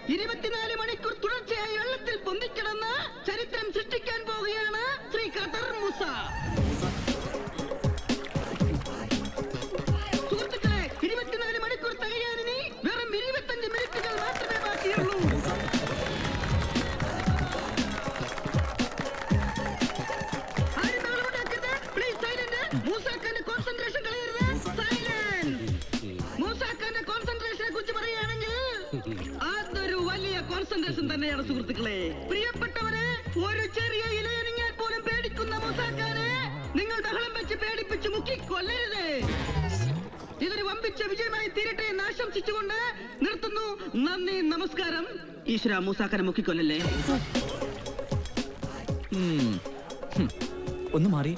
ഇരുപത്തിനാല് മണിക്കൂർ തുടർച്ചയായി വെള്ളത്തിൽ പൊന്തിക്കിടന്ന് ചരിത്രം സൃഷ്ടിക്കാൻ പോവുകയാണ് ശ്രീ ഖദർ മൂസ സുഹൃത്തുക്കളെ ഇരുപത്തിനാല് മണിക്കൂർ തികയാനിനി വെറും ഇരുപത്തഞ്ച് മിനിറ്റുകൾ മാത്രമേ ബാക്കിയുള്ളൂ ആരും ബഹളമുണ്ടാക്കരുത്. Please silent. മൂസാക്കാന്റെ concentration കളയരുത്. Silent. മൂസാക്കാന്റെ കോൺസെൻട്രേഷനെ കുറിച്ച് പറയുകയാണെങ്കിൽ അതൊരു വലിയ കോൺസെൻട്രേഷൻ തന്നെയാണ് സുഹൃത്തുക്കളെ പ്രിയപ്പെട്ടവരെ ഒരു ചെറിയ ഇലയണിഞ്ഞാൽ പോലും പേടിക്കുന്ന മൂസാക്കാനെ നിങ്ങൾ ബഹളം വെച്ച് പേടിപ്പിച്ച് മുക്കി കൊല്ലരുത് ഇതൊരു വമ്പിച്ച വിജയമായി തീരട്ടെ എന്ന് ആശംസിച്ചുകൊണ്ട് നിർത്തുന്നു നന്ദി നമസ്കാരം ഈശ്വര മൂസാക്കാനെ മുക്കിക്കൊല്ലല്ലേ ഒന്ന് മാറി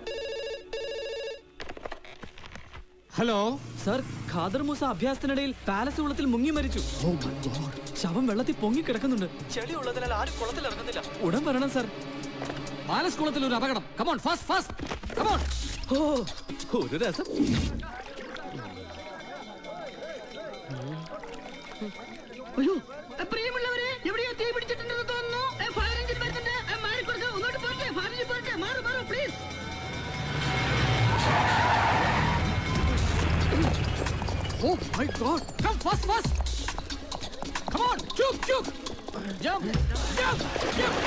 ഹലോ സർ ഖാദർ മൂസ അഭ്യാസത്തിനിടയിൽ പാലസ് കുളത്തിൽ മുങ്ങി മരിച്ചു ശവം വെള്ളത്തിൽ പൊങ്ങി കിടക്കുന്നുണ്ട് ചെളി ഉള്ളതിനാൽ ആരും കുളത്തിൽ ഇറങ്ങുന്നില്ല ഉടൻ വരണം സർ പാലസ് കുളത്തിൽ ഒരു അപകടം കമോൺ ഫാസ്റ്റ് ഫാസ്റ്റ് കമോൺ ഓ ഒരു രസം അയ്യോ എ, പ്രിയമുള്ളവരെ എവിടെയോ തീ പിടിച്ചിട്ടുണ്ടെന്ന് തോന്നുന്നു എ, ഫയർ എഞ്ചിൻ വരുന്നുണ്ട് എ, മാറിക്കൊടുക്ക് ഒന്നോട്ട് പോട്ടെ ഫയർ എഞ്ചിൻ പോട്ടെ മാറു മാറു please oh my god come fast fast come on ചുക്ക് ചുക്ക് ജംപ് ജംപ് ജംപ്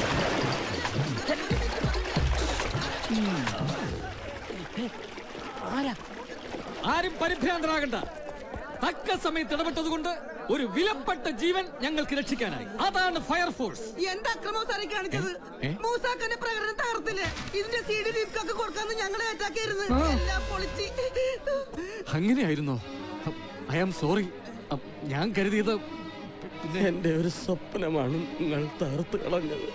ആരും പരിഭ്രാന്തരാകണ്ട തക്ക സമയത്ത് ഇടപെട്ടത് കൊണ്ട് ഒരു വിലപ്പെട്ട ജീവൻ ഞങ്ങൾക്ക് രക്ഷിക്കാനായി അതാണ് ഫയർഫോഴ്സ് എന്താ അക്രമം സാറി കാണിച്ചത് ഏ? മൂസാക്കന്റെ പ്രകടനം തകർത്തില്ലേ ഇതിന്റെ സി ഡി ലിപ്കൊക്കെ കൊടുക്കാന്ന് ഞങ്ങളെ അറ്റാക്കായിരുന്നു എല്ലാം പൊളിച്ച് അങ്ങനെയായിരുന്നോ ഐ ആം സോറി ഞാൻ കരുതിയത് എന്റെ ഒരു സ്വപ്നമാണ് നിങ്ങൾ തകർത്ത് കളഞ്ഞത്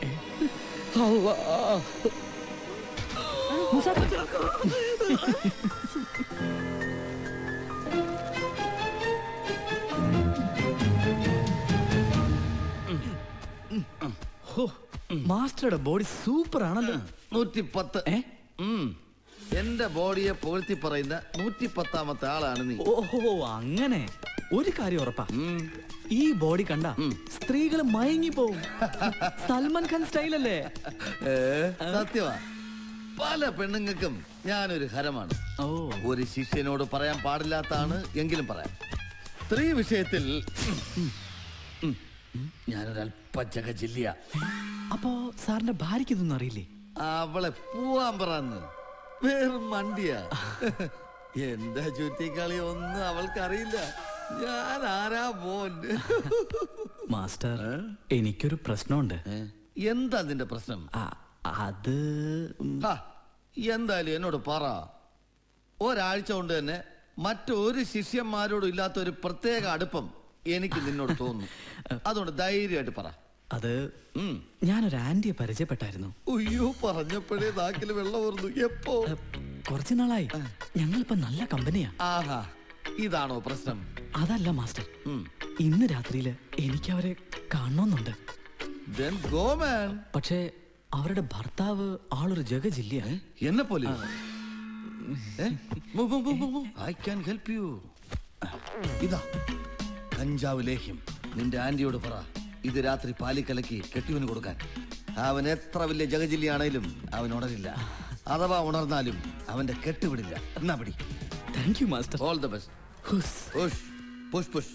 മാസ്റ്ററുടെ ബോഡി സൂപ്പർ ആണല്ലോ നൂറ്റിപ്പത്ത് ഏ? ഉം. എന്റെ ബോഡിയെ പുകഴ്ത്തി പറയുന്ന നൂറ്റിപ്പത്താമത്തെ ആളാണ് നീ ഓഹോ അങ്ങനെ ഒരു കാര്യം ഉറപ്പാ ഉം. ഈ ബോഡി കണ്ട സ്ത്രീകൾ മയങ്ങി പോവും സൽമാൻ ഖാൻ സ്റ്റൈൽ അല്ലേ ഏ, സത്യമാ പല പെണ്ണുങ്ങൾക്കും ഞാനൊരു ഹരമാണ് ഓ ഒരു ശിഷ്യനോട് പറയാൻ പാടില്ലാത്താണ് എങ്കിലും പറയാം സ്ത്രീ വിഷയത്തിൽ ഉം, ഞാനൊരല്പ ജഗജില്ല അപ്പോ സാറിന്റെ ഭാര്യയ്ക്ക് ഇതൊന്നും അറിയില്ലേ അവളെ പോവാൻ പറന്ന് വെറും മണ്ടിയാ എന്റെ ചുറ്റിക്കളി ഒന്നും അവൾക്കറിയില്ല ഞാൻ ആരാ മോൻ മാസ്റ്റർ എനിക്കൊരു പ്രശ്നമുണ്ട് ഏ? എന്താ നിന്റെ പ്രശ്നം ആ, അത് ഉം, ഹാ, എന്തായാലും എന്നോട് പറ ഒരാഴ്ച കൊണ്ട് തന്നെ മറ്റൊരു ശിഷ്യന്മാരോടും ഇല്ലാത്ത ഒരു പ്രത്യേക അടുപ്പം എനിക്ക് നിന്നോട് തോന്നുന്നു അതുകൊണ്ട് ധൈര്യമായിട്ട് പറ അത് ഉം. ഞാനൊരു ആന്റിയെ പരിചയപ്പെട്ടായിരുന്നു അയ്യോ പറഞ്ഞപ്പോഴേ നാക്കിൽ വെള്ളം ഓർന്നു എപ്പോ ഏ, കുറച്ചു നാളായി ഞങ്ങളിപ്പോ നല്ല കമ്പനിയാ ആഹാ ഇതാണോ പ്രശ്നം അതല്ല മാസ്റ്റർ ഉം. ഇന്ന് രാത്രിയില് എനിക്ക് അവരെ കാണണമെന്നുണ്ട് Then go, man. പക്ഷേ അവരുടെ ഭർത്താവ് ആളൊരു ജഗജില്ല എന്നെ പോലെ ഐ ക്യാൻ ഹെൽപ്പ് യു ഇതാ കഞ്ചാവ് ലേഹ്യം നിന്റെ ആന്റിയോട് പറ ഇത് രാത്രി പാലിക്കലക്കി കെട്ടിയവന് കൊടുക്കാൻ അവൻ എത്ര വലിയ ജഗജില്ലിയാണേലും അവൻ ഉണരില്ല അഥവാ ഉണർന്നാലും അവന്റെ കെട്ടുവിടില്ല എന്നാ പിടി thank you master all the best ഹുസ്. പുഷ് പുഷ് പുഷ്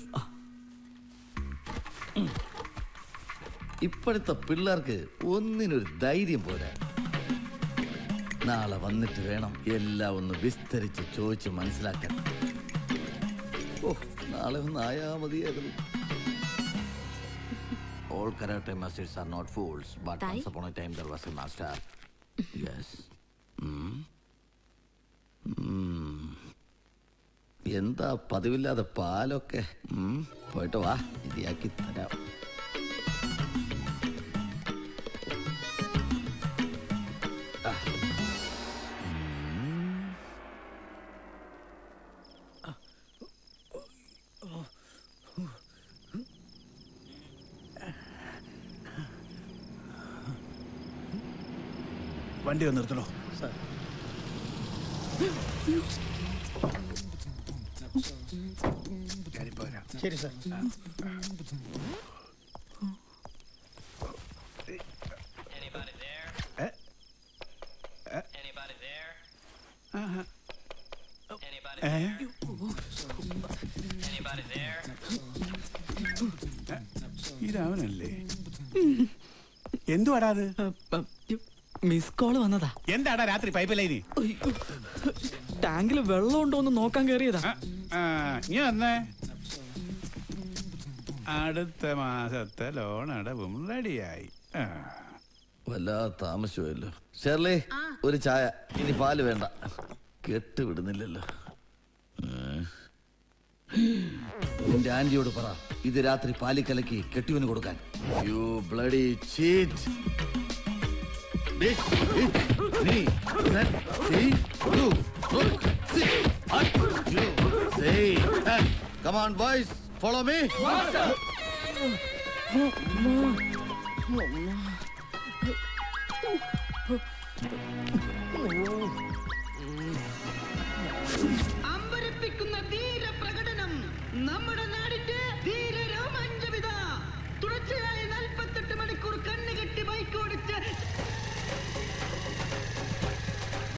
ഇപ്പോഴത്തെ പിള്ളേർക്ക് ഒന്നിനൊരു ധൈര്യം പോരാ നാളെ വന്നിട്ട് വേണം എല്ലാം ഒന്ന് വിസ്തരിച്ച് ചോദിച്ച് മനസ്സിലാക്കാൻ ഓ നാളെ ഒന്ന് ആയാ മതിയായിരുന്നു All karate masters are not fools, but Tai? once upon a time there was a master. yes. ഉം. ഉം. എന്താ പതിവില്ലാതെ പാലൊക്കെ ഉം, പോയിട്ട് വാ ശരിയാക്കി തരാം ആ. ഉം. വണ്ടി ഒന്ന് നിർത്തണോ ഞാനിപ്പോ വരാം ശരി സാർ ഇതവനല്ലേ എന്തുവാടാ അത് മിസ് കോള് വന്നതാ എന്താടാ രാത്രി പൈപ്പ് ലൈന് ടാങ്കിൽ വെള്ളം ഉണ്ടോ എന്ന് നോക്കാൻ കയറിയതാ നീ വന്നേ അടുത്ത മാസത്തെ ലോൺ അടവും റെഡിയായി ആ. വല്ലാതെ താമസിച്ചുവല്ലോ ഷെർലി ഒരു ചായ ഇനി പാല് വേണ്ട കെട്ട് വിടുന്നില്ലല്ലോ ഏ? നിന്റെ ആന്റിയോട് പറ ഇത് രാത്രി പാലി കലക്കി കെട്ടിയവന് കൊടുക്കാൻ you bloody cheat Come on, boys, follow me. അമ്പരപ്പിക്കുന്ന